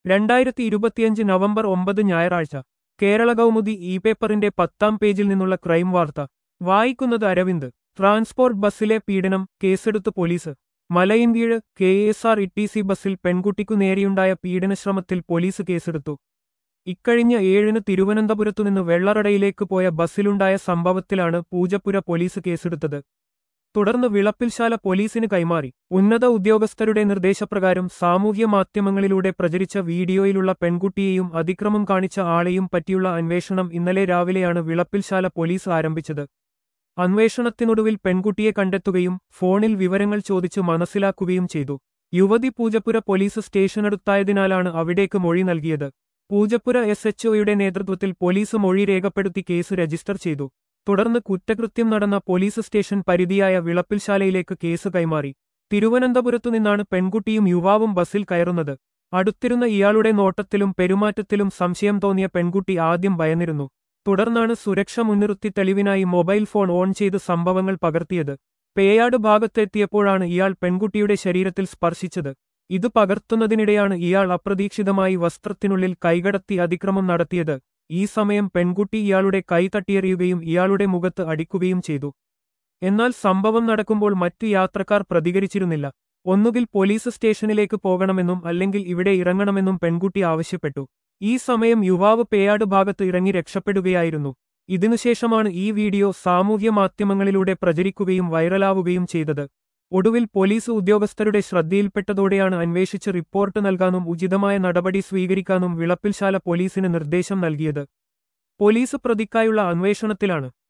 രണ്ടായിരത്തി ഇരുപത്തിയഞ്ച് നവംബർ ഒമ്പത് ഞായറാഴ്ച കേരള കൗമുദി ഇ പേപ്പറിന്റെ പത്താം പേജിൽ നിന്നുള്ള ക്രൈം വാർത്ത വായിക്കുന്നത് അരവിന്ദ് ട്രാൻസ്പോർട്ട് ബസ്സിലെ പീഡനം കേസെടുത്ത് police Malayinkeezhu K S R E T C ബസ്സിൽ പെൺകുട്ടിക്കു നേരെയുണ്ടായ പീഡനശ്രമത്തിൽ പോലീസ് കേസെടുത്തു ഇക്കഴിഞ്ഞ ഏഴിന് തിരുവനന്തപുരത്തുനിന്ന് വെള്ളറടയിലേക്ക് പോയ ബസ്സിലുണ്ടായ സംഭവത്തിലാണ് പൂജപ്പുര പോലീസ് കേസെടുത്തത് തുടർന്ന് വിളപ്പിൽശാല പോലീസിന് കൈമാറി ഉന്നത ഉദ്യോഗസ്ഥരുടെ നിർദ്ദേശപ്രകാരം സാമൂഹ്യ മാധ്യമങ്ങളിലൂടെ പ്രചരിച്ച വീഡിയോയിലുള്ള പെൺകുട്ടിയെയും അതിക്രമം കാണിച്ച ആളെയും പറ്റിയുള്ള അന്വേഷണം ഇന്നലെ രാവിലെയാണ് വിളപ്പിൽശാല പോലീസ് ആരംഭിച്ചത് അന്വേഷണത്തിനൊടുവിൽ പെൺകുട്ടിയെ കണ്ടെത്തുകയും ഫോണിൽ വിവരങ്ങൾ ചോദിച്ചു മനസ്സിലാക്കുകയും ചെയ്തു യുവതി പൂജപ്പുര പോലീസ് സ്റ്റേഷനടുത്തായതിനാലാണ് അവിടേക്ക് മൊഴി നൽകിയത് പൂജപ്പുര എസ് എച്ച്ഒയുടെ നേതൃത്വത്തിൽ പോലീസ് മൊഴി രേഖപ്പെടുത്തി കേസ് രജിസ്റ്റർ ചെയ്തു തുടർന്ന് കുറ്റകൃത്യം നടന്ന പോലീസ് സ്റ്റേഷൻ പരിധിയായ വിളപ്പിൽശാലയിലേക്ക് കേസ് കൈമാറി തിരുവനന്തപുരത്തു നിന്നാണ് പെൺകുട്ടിയും യുവാവും ബസ്സിൽ കയറുന്നത് അടുത്തിരുന്ന ഇയാളുടെ നോട്ടത്തിലും പെരുമാറ്റത്തിലും സംശയം തോന്നിയ പെൺകുട്ടി ആദ്യം ഭയന്നിരുന്നു തുടർന്നാണ് സുരക്ഷ മുൻനിർത്തി തെളിവിനായി മൊബൈൽ ഫോൺ ഓൺ ചെയ്ത് സംഭവങ്ങൾ പകർത്തിയത് പേയാട് ഭാഗത്തെത്തിയപ്പോഴാണ് ഇയാൾ പെൺകുട്ടിയുടെ ശരീരത്തിൽ സ്പർശിച്ചത് ഇത് പകർത്തുന്നതിനിടെയാണ് ഇയാൾ അപ്രതീക്ഷിതമായി വസ്ത്രത്തിനുള്ളിൽ കൈകടത്തി അതിക്രമം നടത്തിയത് ഈ സമയം പെൺകുട്ടി ഇയാളുടെ കൈ തട്ടിയെറിയുകയും ഇയാളുടെ മുഖത്ത് അടിക്കുകയും ചെയ്തു എന്നാൽ സംഭവം നടക്കുമ്പോൾ മറ്റു യാത്രക്കാർ പ്രതികരിച്ചിരുന്നില്ല ഒന്നുകിൽ പോലീസ് സ്റ്റേഷനിലേക്ക് പോകണമെന്നും അല്ലെങ്കിൽ ഇവിടെ ഇറങ്ങണമെന്നും പെൺകുട്ടി ആവശ്യപ്പെട്ടു ഈ സമയം യുവാവ് പേയാട് ഭാഗത്ത് ഇറങ്ങി രക്ഷപ്പെടുകയായിരുന്നു ഇതിനുശേഷമാണ് ഈ വീഡിയോ സാമൂഹ്യ മാധ്യമങ്ങളിലൂടെ പ്രചരിക്കുകയും വൈറലാവുകയും ചെയ്തത് ഒടുവിൽ പോലീസ് ഉദ്യോഗസ്ഥരുടെ ശ്രദ്ധയിൽപ്പെട്ടതോടെയാണ് അന്വേഷിച്ച് റിപ്പോർട്ട് നൽകാനും ഉചിതമായ നടപടി സ്വീകരിക്കാനും വിളപ്പിൽശാല പോലീസിന് നിർദ്ദേശം നൽകിയത് പോലീസ് പ്രതിക്കായുള്ള അന്വേഷണത്തിലാണ്